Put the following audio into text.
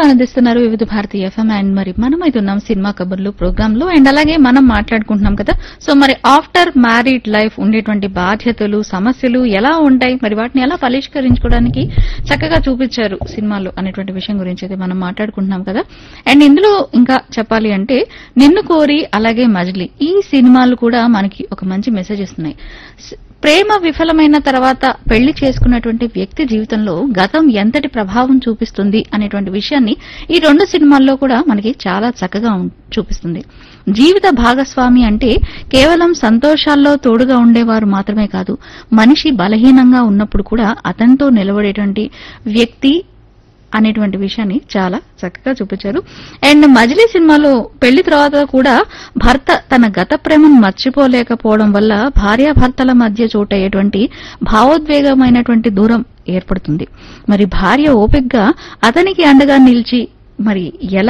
ఆనందిస్తున్నారు వివిధ Bharati FM and మరి మనం అయితే ఉన్నాం సినిమా కబుర్లు ప్రోగ్రామ్ లో అండ్ అలాగే మనం మాట్లాడుకుంటున్నాం కదా సో మరి ఆఫ్టర్ మ్యారీడ్ లైఫ్ ఉండేటువంటి బాధ్యతలు సమస్యలు ఎలా ఉంటాయి మరి వాటిని ఎలా పరిష్కరించుకోవడానికి చక్కగా చూపించారు సినిమాలో అనేటువంటి విషయం గురించి అయితే మనం మాట్లాడుకుంటున్నాం కదా అండ్ ఇందులో ఇంకా చెప్పాలి అంటే నిన్ను కోరి అలాగే మజిలీ ఈ సినిమాలు కూడా మనకి ఒక మంచి మెసేజ్ ఇస్తున్నాయి స్- ప్రేమ విఫలమైన తర్వాత పెళ్లి చేసుకున్నటువంటి వ్యక్తి జీవితంలో గతం ఎంతటి ప్రభావం చూపిస్తుంది అనేటువంటి విషయాన్ని ఈ రెండు సినిమాల్లో కూడా మనకి చాలా చక్కగా ఉం- చూపిస్తుంది జీవిత భాగస్వామి అంటే కేవలం సంతోషాల్లో తోడుగా ఉండేవారు మాత్రమే కాదు మనిషి బలహీనంగా ఉన్నప్పుడు కూడా అతనితో నిలబడేటువంటి వ్యక్తి అనేటువంటి విషయాన్ని చాలా చక్కగా చూపించారు అండ్ మజిలీ సినిమాలో పెళ్లి తర్వాత కూడా భర్త తన గత ప్రేమను మర్చిపోలేకపోవడం వల్ల భార్యాభర్తల మధ్య చోటయ్యేటువంటి భావోద్వేగమైనటువంటి దూరం ఏర్పడుతుంది మరి భార్య ఓపిగ్గా అతనికి అండగా నిలిచి మరి ఎలా